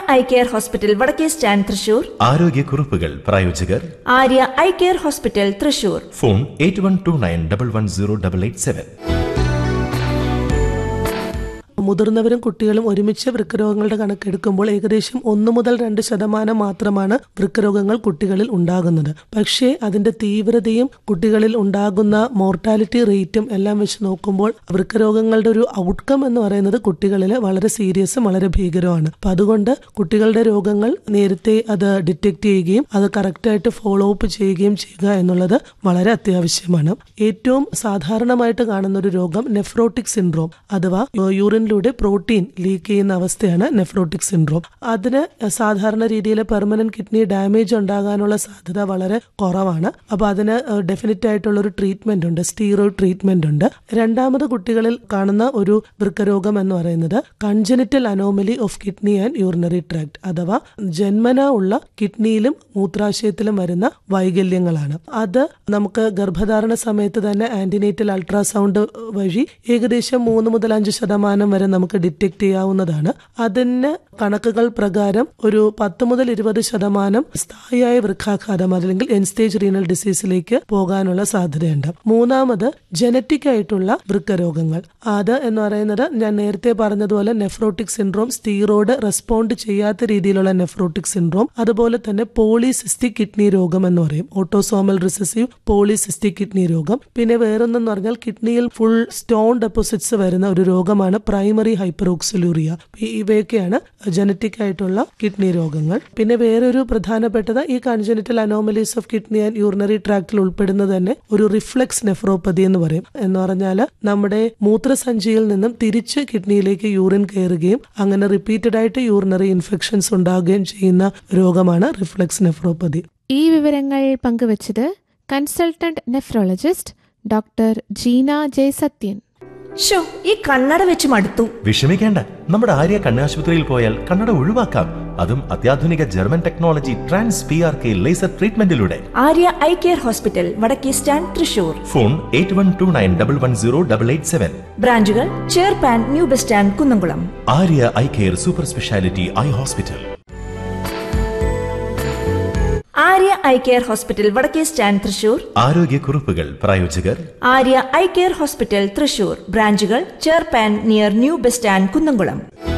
I care hospital വടക്കേ stand Thrissur ആരോഗ്യക്കുറിപ്പുകൾ പ്രായോജകർ Arya eye care hospital Thrissur phone eight one two nine double one zero double eight seven മുതിർന്നവരും കുട്ടികളും ഒരുമിച്ച് വൃക്കരോഗങ്ങളുടെ കണക്കെടുക്കുമ്പോൾ ഏകദേശം ഒന്ന് മുതൽ രണ്ട് ശതമാനം മാത്രമാണ് വൃക്കരോഗങ്ങൾ കുട്ടികളിൽ ഉണ്ടാകുന്നത് പക്ഷേ അതിന്റെ തീവ്രതയും കുട്ടികളിൽ ഉണ്ടാകുന്ന മോർട്ടാലിറ്റി റേറ്റും എല്ലാം വെച്ച് നോക്കുമ്പോൾ വൃക്കരോഗങ്ങളുടെ ഒരു ഔട്ട്കം എന്ന് പറയുന്നത് കുട്ടികളിൽ വളരെ സീരിയസും വളരെ ഭീകരമാണ് അപ്പൊ അതുകൊണ്ട് കുട്ടികളുടെ രോഗങ്ങൾ നേരത്തെ അത് ഡിറ്റക്ട് ചെയ്യുകയും അത് കറക്റ്റായിട്ട് ഫോളോ അപ്പ് ചെയ്യുകയും ചെയ്യുക എന്നുള്ളത് വളരെ അത്യാവശ്യമാണ് ഏറ്റവും സാധാരണമായിട്ട് കാണുന്ന ഒരു രോഗം നെഫ്രോട്ടിക് സിൻഡ്രോം അഥവാ യൂറിനിലൂടെ പ്രോട്ടീൻ ലീക്ക് ചെയ്യുന്ന അവസ്ഥയാണ് നെഫ്രോട്ടിക് സിൻഡ്രോം അതിന് സാധാരണ രീതിയിൽ പെർമനന്റ് കിഡ്നി ഡാമേജ് ഉണ്ടാകാനുള്ള സാധ്യത വളരെ കുറവാണ് അപ്പൊ അതിന് ഡെഫിനറ്റ് ആയിട്ടുള്ള ഒരു ട്രീറ്റ്മെന്റ് ഉണ്ട് സ്റ്റീറോയിഡ് ട്രീറ്റ്മെന്റ് ഉണ്ട് രണ്ടാമത് കുട്ടികളിൽ കാണുന്ന ഒരു വൃക്കരോഗം എന്ന് പറയുന്നത് congenital anomaly of kidney and urinary tract അഥവാ ജന്മന ഉള്ള കിഡ്നിയിലും മൂത്രാശയത്തിലും വരുന്ന വൈകല്യങ്ങളാണ് അത് നമുക്ക് ഗർഭധാരണ സമയത്ത് തന്നെ ആന്റിനേറ്റൽ അൾട്രാസൗണ്ട് വഴി ഏകദേശം മൂന്ന് മുതൽ അഞ്ച് ശതമാനം വരെ നമുക്ക് ഡിറ്റക്ട് ചെയ്യാവുന്നതാണ് അതിന് കണക്കുകൾ പ്രകാരം ഒരു പത്ത് മുതൽ ഇരുപത് ശതമാനം സ്ഥായിയായ വൃക്കാഘാതം അല്ലെങ്കിൽ എൻ സ്റ്റേജ് റീനൽ ഡിസീസിലേക്ക് പോകാനുള്ള സാധ്യതയുണ്ട് മൂന്നാമത് ജനറ്റിക് ആയിട്ടുള്ള വൃക്കരോഗങ്ങൾ അത് എന്ന് പറയുന്നത് ഞാൻ നേരത്തെ പറഞ്ഞതുപോലെ നെഫ്രോട്ടിക് സിൻഡ്രോം സ്റ്റീറോയിഡ് റെസ്പോണ്ട് ചെയ്യാത്ത രീതിയിലുള്ള നെഫ്രോട്ടിക് സിൻഡ്രോം അതുപോലെ തന്നെ പോളിസിസ്റ്റിക് കിഡ്നി രോഗം എന്ന് പറയും ഓട്ടോസോമൽ റിസസീവ് പോളിസിസ്റ്റിക് കിഡ്നി രോഗം പിന്നെ വേറൊന്നെന്ന് പറഞ്ഞാൽ കിഡ്നിയിൽ ഫുൾ സ്റ്റോൺ ഡെപ്പോസിറ്റ്സ് വരുന്ന ഒരു രോഗമാണ് പ്രൈമറി ഹൈപ്പറോക്സിലൂറിയ ഇവയൊക്കെയാണ് ജനറ്റിക് ആയിട്ടുള്ള കിഡ്നി രോഗങ്ങൾ പിന്നെ വേറൊരു പ്രധാനപ്പെട്ടത് ഈ congenital anomalies of kidney and urinary ട്രാക്റ്റിൽ ഉൾപ്പെടുന്നത് തന്നെ ഒരു റിഫ്ലക്സ് നെഫ്രോപ്പതി എന്ന് പറയും എന്ന് പറഞ്ഞാൽ നമ്മുടെ മൂത്രസഞ്ചിയിൽ നിന്നും തിരിച്ച് കിഡ്നിയിലേക്ക് യൂറിൻ കയറുകയും അങ്ങനെ റിപ്പീറ്റഡ് ആയിട്ട് യൂറിനറി ഇൻഫെക്ഷൻസ് ഉണ്ടാകുകയും ചെയ്യുന്ന രോഗമാണ് റിഫ്ലക്സ് നെഫ്രോപ്പതി ഈ വിവരങ്ങൾ പങ്കുവച്ചത് consultant nephrologist doctor Jeena Jayasathyan show ഈ കണ്ണട വെച്ച് മടുത്തു വിഷമിക്കേണ്ട നമ്മുടെ ആര്യ കണ്ണാശുപത്രിയിൽ പോയാൽ കണ്ണട ഒഴിവാക്കാം അതും അത്യാധുനിക German technology trans P R K laser ട്രീറ്റ്മെന്റിലൂടെ ആര്യ ഐ കെയർ ഹോസ്പിറ്റൽ വടക്കേ stand Thrissur phone eight one two nine double one zero double eight seven ബ്രാഞ്ചുകൾ ചേർപ്പാൻ new bus stand Kunnamkulam Arya eye care super speciality eye hospital Arya eye care hospital വടക്കേ stand Thrissur ആരോഗ്യക്കുറിപ്പുകൾ പ്രായോജകർ Arya eye care hospital Thrissur ബ്രാഞ്ചുകൾ ചേർപ്പാൻ near new bus stand Kunnamkulam